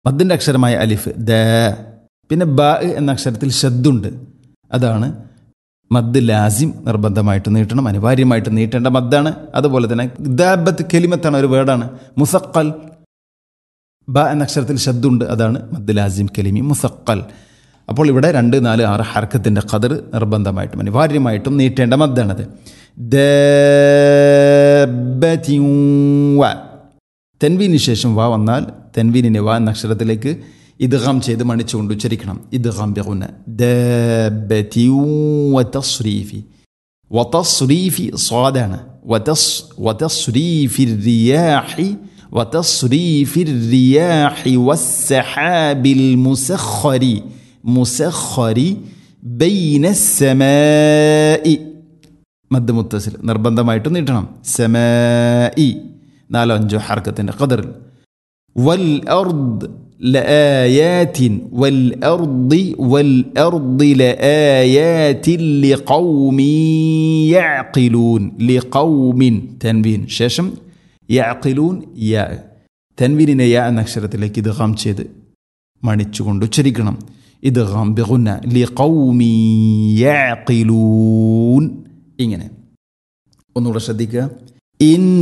മദ്ദിൻ്റെ അക്ഷരമായ അലിഫ് ദ പിന്നെ ബ എന്ന അക്ഷരത്തിൽ ഷദ്ദുണ്ട് അതാണ് മദ് ലാസിം നിർബന്ധമായിട്ട് നീട്ടണം അനിവാര്യമായിട്ട് നീട്ടേണ്ട മദ്ദാണ് അതുപോലെ തന്നെ ദാബത്ത് കെലിമത്താണ് ഒരു വേർഡാണ് മുസക്കൽ ബ എന്ന അക്ഷരത്തിൽ ഷദ്ദുണ്ട് അതാണ് മദ് ലാസിം കെലിമി മുസക്കൽ അപ്പോൾ ഇവിടെ രണ്ട് നാല് ആറ് ഹർക്കത്തിൻ്റെ ഖദർ നിർബന്ധമായിട്ടും അനിവാര്യമായിട്ടും നീട്ടേണ്ട മദ്ദാണത് ദാബത്തിൻ വ തെൻവീന് ശേഷം വ വന്നാൽ തെൻവീനിനെ വ എന്ന അക്ഷരത്തിലേക്ക് ഇദ്ഗാം ചെയ്ത് മണിച്ചുകൊണ്ട് ഉച്ചരിക്കണം ഇദ്ഗാം ബിഗുന ദാബത്തി വതസ്രീഫി വതസ്രീഫി സ്വാദാണ് വതസ് വതസ്രീഫി റിയാഹി وتصريف الرياح والسحاب المسخر مسخر بين السماء മദ് മുത്തസിൽ നിർബന്ധമായിട്ടും നീട്ടണം സമാഇ നാലോ അഞ്ചോ ഹർക്കത്തിൻ്റെ ഖദറിൽ വൽ അർദ് لآيات والأرض والأرض لآيات لقوم يعقلون لقوم تنوين ശേഷം യഅഖിലൂൻ യാ തൻവീനിനെ യാ എന്ന അക്ഷരത്തിലേക്ക് ഇത് ഹാം ചെയ്ത് മണിച്ചുകൊണ്ട് ഉച്ചരിക്കണം ഇത് ഹാം ബിഗുന്ന ലി ഖൗമി യഅഖിലൂൻ ഇങ്ങനെ ഒന്നുകൂടെ ശ്രദ്ധിക്കുക ഇൻ